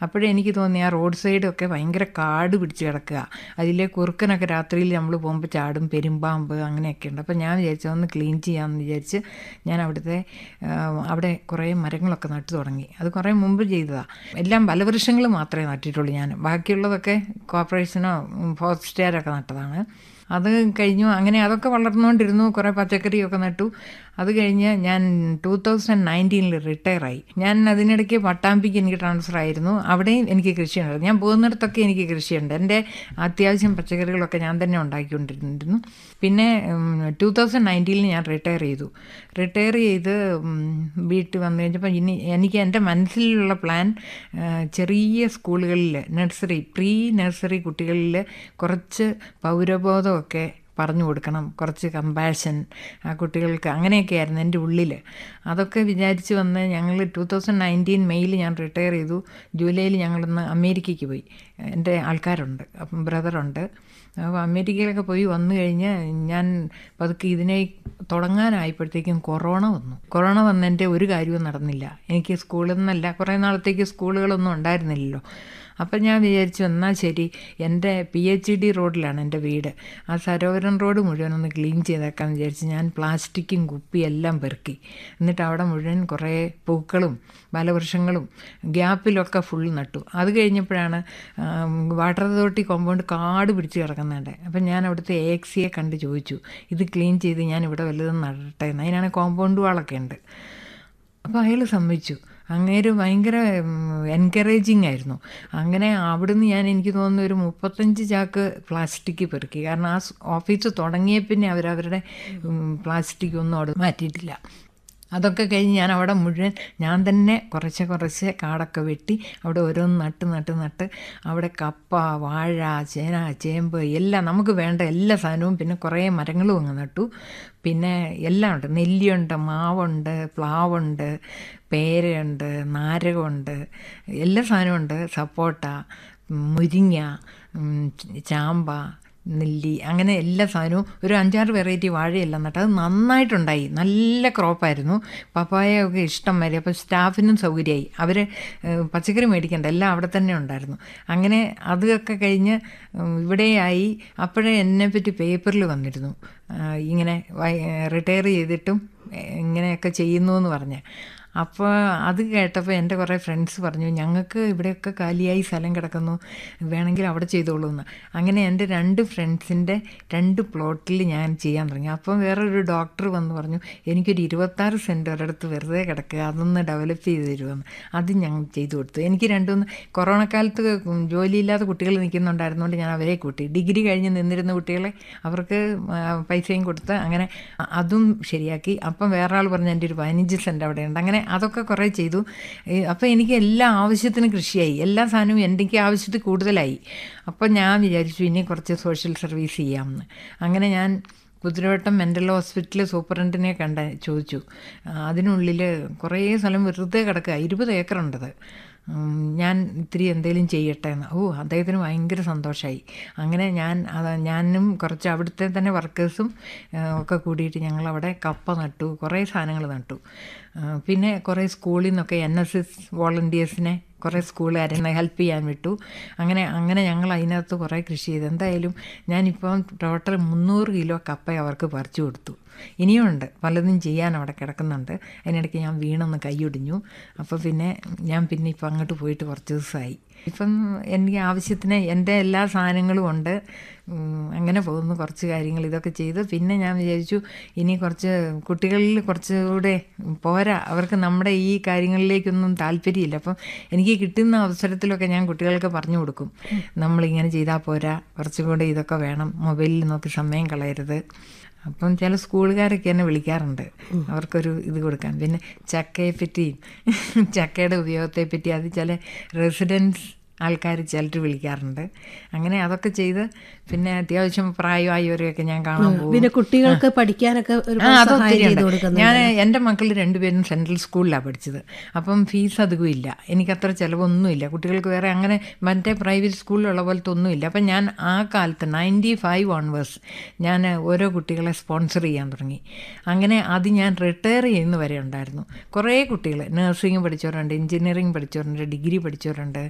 അപ്പോഴേ എനിക്ക് തോന്നി ആ റോഡ് സൈഡൊക്കെ ഭയങ്കര കാട് പിടിച്ച് കിടക്കുക അതിലെ കുറുക്കനൊക്കെ രാത്രിയിൽ നമ്മൾ പോകുമ്പോൾ ചാടും പെരുമ്പാമ്പ് അങ്ങനെയൊക്കെ ഉണ്ട് അപ്പോൾ ഞാൻ വിചാരിച്ചു ഒന്ന് ക്ലീൻ ചെയ്യാമെന്ന് വിചാരിച്ച് ഞാൻ അവിടുത്തെ ആ, അവിടെ കുറേ മരങ്ങളൊക്കെ നട്ടു തുടങ്ങി അത് കുറേ മുമ്പ് ചെയ്തതാണ് എല്ലാം ഫലവൃക്ഷങ്ങൾ മാത്രമേ നട്ടിട്ടുള്ളൂ ഞാൻ ബാക്കിയുള്ളതൊക്കെ കോർപ്പറേഷനോ ഫോറസ്റ്റുകാരൊക്കെ നട്ടതാണ് അത് കഴിഞ്ഞു അങ്ങനെ അതൊക്കെ വളർന്നുകൊണ്ടിരുന്നു കുറേ പച്ചക്കറിയൊക്കെ നട്ടു അത് കഴിഞ്ഞ് ഞാൻ ടൂ തൗസൻഡ് നയൻറ്റീനിൽ റിട്ടയറായി ഞാൻ അതിനിടയ്ക്ക് പട്ടാമ്പിക്ക് എനിക്ക് ട്രാൻസ്ഫർ ആയിരുന്നു അവിടെയും എനിക്ക് കൃഷിയുണ്ടായിരുന്നു ഞാൻ പോകുന്നിടത്തൊക്കെ എനിക്ക് കൃഷിയുണ്ട് എൻ്റെ അത്യാവശ്യം പച്ചക്കറികളൊക്കെ ഞാൻ തന്നെ ഉണ്ടാക്കിക്കൊണ്ടിരുന്നു പിന്നെ ടൂ തൗസൻഡ് നയൻറ്റീനിൽ ഞാൻ റിട്ടയർ ചെയ്തു റിട്ടയർ ചെയ്ത് ഉം, വീട്ടിൽ വന്നു കഴിഞ്ഞപ്പോൾ ഇനി എനിക്ക് എൻ്റെ മനസ്സിലുള്ള പ്ലാൻ ആ, ചെറിയ സ്കൂളുകളിൽ നഴ്സറി പ്രീ നഴ്സറി കുട്ടികളിൽ കുറച്ച് പൗരബോധമൊക്കെ പറഞ്ഞു കൊടുക്കണം കുറച്ച് കമ്പാഷൻ ആ കുട്ടികൾക്ക് അങ്ങനെയൊക്കെയായിരുന്നു എൻ്റെ ഉള്ളിൽ അതൊക്കെ വിചാരിച്ച് വന്ന് ഞങ്ങൾ ടൂ തൗസൻഡ് നയൻറ്റീൻ മെയ്യിൽ ഞാൻ റിട്ടയർ ചെയ്തു ജൂലൈയിൽ ഞങ്ങളൊന്ന് അമേരിക്കയ്ക്ക് പോയി എൻ്റെ ആൾക്കാരുണ്ട് അപ്പം ബ്രദറുണ്ട് അപ്പോൾ അമേരിക്കയിലൊക്കെ പോയി വന്നു കഴിഞ്ഞ് ഞാൻ പതുക്കെ ഇതിനെ തുടങ്ങാനായപ്പോഴത്തേക്കും കൊറോണ വന്നു കൊറോണ വന്നതിൻ്റെ ഒരു കാര്യവും നടന്നില്ല എനിക്ക് സ്കൂളിൽ നിന്നല്ല കുറേ നാളത്തേക്ക് സ്കൂളുകളൊന്നും ഉണ്ടായിരുന്നില്ലല്ലോ അപ്പം ഞാൻ വിചാരിച്ചു എന്നാൽ ശരി എൻ്റെ പി എച്ച് ഡി റോഡിലാണ് എൻ്റെ വീട് ആ സരോവരം റോഡ് മുഴുവൻ ഒന്ന് ക്ലീൻ ചെയ്തേക്കാമെന്ന് വിചാരിച്ച് ഞാൻ പ്ലാസ്റ്റിക്കും കുപ്പിയും എല്ലാം പെറുക്കി എന്നിട്ട് അവിടെ മുഴുവൻ കുറേ പൂക്കളും ഫലവൃക്ഷങ്ങളും ഗ്യാപ്പിലൊക്കെ ഫുൾ നട്ടു അത് കഴിഞ്ഞപ്പോഴാണ് ആം, വാട്ടർ അതോറിറ്റി കോമ്പൗണ്ട് കാട് പിടിച്ച് കിടക്കുന്നുണ്ട് അപ്പം ഞാൻ അവിടുത്തെ എ എക്സിയെ കണ്ട് ചോദിച്ചു ഇത് ക്ലീൻ ചെയ്ത് ഞാൻ ഇവിടെ വല്ലതും നടട്ടെ എന്ന് അതിനാണ് കോമ്പൗണ്ട് വാളൊക്കെ ഉണ്ട് അപ്പോൾ അയാൾ സമ്മതിച്ചു അങ്ങേര് ഭയങ്കര എൻകറേജിങ് ആയിരുന്നു അങ്ങനെ അവിടുന്ന് ഞാൻ എനിക്ക് തോന്നുന്നു ഒരു മുപ്പത്തഞ്ച് ചാക്ക് പ്ലാസ്റ്റിക് പെറുക്കി കാരണം ആ സ് ഓഫീസ് തുടങ്ങിയ പിന്നെ അവരവരുടെ പ്ലാസ്റ്റിക് ഒന്നും അവിടെ മാറ്റിയിട്ടില്ല അതൊക്കെ കഴിഞ്ഞ് ഞാൻ അവിടെ മുഴുവൻ ഞാൻ തന്നെ കുറച്ച് കുറച്ച് കാടൊക്കെ വെട്ടി അവിടെ ഓരോന്ന് നട്ട് നട്ട് നട്ട് അവിടെ കപ്പ വാഴ ചേന ചേമ്പ് എല്ലാം നമുക്ക് വേണ്ട എല്ലാ സാധനവും പിന്നെ കുറേ മരങ്ങളും അങ്ങ് നട്ടു പിന്നെ എല്ലാം ഉണ്ട് നെല്ലിയുണ്ട് മാവുണ്ട് പ്ലാവുണ്ട് പേരയുണ്ട് നാരകമുണ്ട് എല്ലാ സാധനവും ഉണ്ട് സപ്പോട്ട മുരിങ്ങ ഉം, ചാമ്പ നെല്ലി അങ്ങനെ എല്ലാ സാധനവും ഒരു അഞ്ചാറ് വെറൈറ്റി വാഴയെല്ലാം നട്ട് അത് നന്നായിട്ടുണ്ടായി നല്ല ക്രോപ്പായിരുന്നു പപ്പായൊക്കെ ഇഷ്ടം വരെ അപ്പോൾ സ്റ്റാഫിനും സൗകര്യമായി അവർ പച്ചക്കറി മേടിക്കണ്ട എല്ലാം അവിടെ തന്നെ ഉണ്ടായിരുന്നു അങ്ങനെ അതൊക്കെ കഴിഞ്ഞ് ഉം, ഇവിടെയായി അപ്പോഴേ എന്നെപ്പറ്റി പേപ്പറിൽ വന്നിരുന്നു ആ, ഇങ്ങനെ റിട്ടയർ ചെയ്തിട്ടും എ, ഇങ്ങനെയൊക്കെ ചെയ്യുന്നു എന്ന് പറഞ്ഞ് അപ്പോൾ അത് കേട്ടപ്പോൾ എൻ്റെ കുറേ ഫ്രണ്ട്സ് പറഞ്ഞു ഞങ്ങൾക്ക് ഇവിടെയൊക്കെ കാലിയായി സ്ഥലം കിടക്കുന്നു വേണമെങ്കിൽ അവിടെ ചെയ്തോളൂ എന്ന് അങ്ങനെ എൻ്റെ രണ്ട് ഫ്രണ്ട്സിൻ്റെ രണ്ട് പ്ലോട്ടിൽ ഞാൻ ചെയ്യാൻ തുടങ്ങി അപ്പം വേറൊരു ഡോക്ടർ വന്ന് പറഞ്ഞു എനിക്കൊരു ഇരുപത്താറ് സെൻറ്റ് ഒരിടത്ത് വെറുതെ കിടക്കുക അതൊന്ന് ഡെവലപ്പ് ചെയ്ത് തരുമെന്ന് അത് ഞങ്ങൾ ചെയ്തു കൊടുത്തു എനിക്ക് രണ്ടുമൂന്ന് കൊറോണ കാലത്ത് ജോലിയില്ലാത്ത കുട്ടികൾ നിൽക്കുന്നുണ്ടായിരുന്നുകൊണ്ട് ഞാൻ അവരെ കൂട്ടി ഡിഗ്രി കഴിഞ്ഞ് നിന്നിരുന്ന കുട്ടികളെ അവർക്ക് ആ, പൈസയും കൊടുത്ത് അങ്ങനെ അ- അതും ശരിയാക്കി അപ്പം വേറെ ആൾ പറഞ്ഞു എൻ്റെ ഒരു പതിനഞ്ച് സെൻറ്റ് അവിടെ ഉണ്ട് അങ്ങനെ അതൊക്കെ കുറേ ചെയ്തു ഈ അപ്പോൾ എനിക്ക് എല്ലാ ആവശ്യത്തിനും കൃഷിയായി എല്ലാ സാധനവും എനിക്ക് ആവശ്യത്തിൽ കൂടുതലായി അപ്പോൾ ഞാൻ വിചാരിച്ചു ഇനി കുറച്ച് സോഷ്യൽ സർവീസ് ചെയ്യാമെന്ന് അങ്ങനെ ഞാൻ കുതിരവട്ടം മെൻ്റൽ ഹോസ്പിറ്റൽ സൂപ്രണ്ടിനെ കണ്ട ചോദിച്ചു ആ, അതിനുള്ളിൽ കുറേ സ്ഥലം വെറുതെ കിടക്കുക ഇരുപത് ഏക്കറുണ്ടത് ഉം, ഞാൻ ഇത്തിരി എന്തെങ്കിലും ചെയ്യട്ടെ എന്ന് ഓ അദ്ദേഹത്തിന് ഭയങ്കര സന്തോഷമായി അങ്ങനെ ഞാൻ അത് ഞാനും കുറച്ച് അവിടുത്തെ തന്നെ വർക്കേഴ്സും ഒക്കെ കൂടിയിട്ട് ഞങ്ങളവിടെ കപ്പ നട്ടു കുറേ സാധനങ്ങൾ നട്ടു ആ, പിന്നെ കുറേ സ്കൂളിൽ നിന്നൊക്കെ എൻ എസ് എസ് വോളണ്ടിയേഴ്സിനെ കുറേ സ്കൂളുകാരെ ഹെൽപ്പ് ചെയ്യാൻ വിട്ടു അങ്ങനെ അങ്ങനെ ഞങ്ങൾ അതിനകത്ത് കുറേ കൃഷി ചെയ്തു എന്തായാലും ഞാനിപ്പം ടോട്ടൽ മുന്നൂറ് കിലോ കപ്പ അവർക്ക് പറിച്ചു കൊടുത്തു ഇനിയുമുണ്ട് പലതും ചെയ്യാൻ അവിടെ കിടക്കുന്നുണ്ട് അതിനിടയ്ക്ക് ഞാൻ വീണൊന്ന് കൈയൊടിഞ്ഞു അപ്പോൾ പിന്നെ ഞാൻ പിന്നെ ഇപ്പം അങ്ങോട്ട് പോയിട്ട് കുറച്ച് ദിവസമായി ഇപ്പം എനിക്ക് ആവശ്യത്തിന് എൻ്റെ എല്ലാ സാധനങ്ങളും ഉണ്ട് ഉം, അങ്ങനെ പോകുന്നു കുറച്ച് കാര്യങ്ങൾ ഇതൊക്കെ ചെയ്ത് പിന്നെ ഞാൻ വിചാരിച്ചു ഇനി കുറച്ച് കുട്ടികളിൽ കുറച്ചുകൂടെ പോരാ അവർക്ക് നമ്മുടെ ഈ കാര്യങ്ങളിലേക്കൊന്നും താല്പര്യമില്ല അപ്പം എനിക്ക് കിട്ടുന്ന അവസരത്തിലൊക്കെ ഞാൻ കുട്ടികൾക്ക് പറഞ്ഞു കൊടുക്കും നമ്മളിങ്ങനെ ചെയ്താൽ പോരാ കുറച്ചുകൂടെ ഇതൊക്കെ വേണം മൊബൈലിൽ നോക്കി സമയം കളയരുത് അപ്പം ചില സ്കൂളുകാരൊക്കെ എന്നെ വിളിക്കാറുണ്ട് അവർക്കൊരു ഇത് കൊടുക്കാൻ പിന്നെ ചക്കയെ പറ്റിയും ചക്കയുടെ ഉപയോഗത്തെ പറ്റി അത് ചില റെസിഡൻസ് ആൾക്കാർ ചിലർ വിളിക്കാറുണ്ട് അങ്ങനെ അതൊക്കെ ചെയ്ത് പിന്നെ അത്യാവശ്യം പ്രായമായവരെയൊക്കെ ഞാൻ കാണാൻ പോകും പിന്നെ കുട്ടികൾക്ക് പഠിക്കാനൊക്കെ ആ ഒരുപാട് അത് സഹായം ഒത്തിരി ചെയ്ത് ഉണ്ട് കൊടുക്കുന്നു ഞാൻ എൻ്റെ മക്കൾ രണ്ടുപേരും സെൻട്രൽ സ്കൂളിലാണ് പഠിച്ചത് അപ്പം ഫീസ് അധികം ഇല്ല എനിക്കത്ര ചിലവൊന്നുമില്ല കുട്ടികൾക്ക് വേറെ അങ്ങനെ മറ്റേ പ്രൈവറ്റ് സ്കൂളിലുള്ള പോലത്തെ ഒന്നുമില്ല അപ്പം ഞാൻ ആ കാലത്ത് നയൻറ്റി ഫൈവ് ഓൺവേഴ്സ് ഞാൻ ഓരോ കുട്ടികളെ സ്പോൺസർ ചെയ്യാൻ തുടങ്ങി അങ്ങനെ അത് ഞാൻ റിട്ടയർ ചെയ്യുന്ന വരെ ഉണ്ടായിരുന്നു കുറേ കുട്ടികൾ നഴ്സിംഗ് പഠിച്ചവരുണ്ട് എഞ്ചിനീയറിംഗ് പഠിച്ചവരുണ്ട് ഡിഗ്രി പഠിച്ചവരുണ്ട്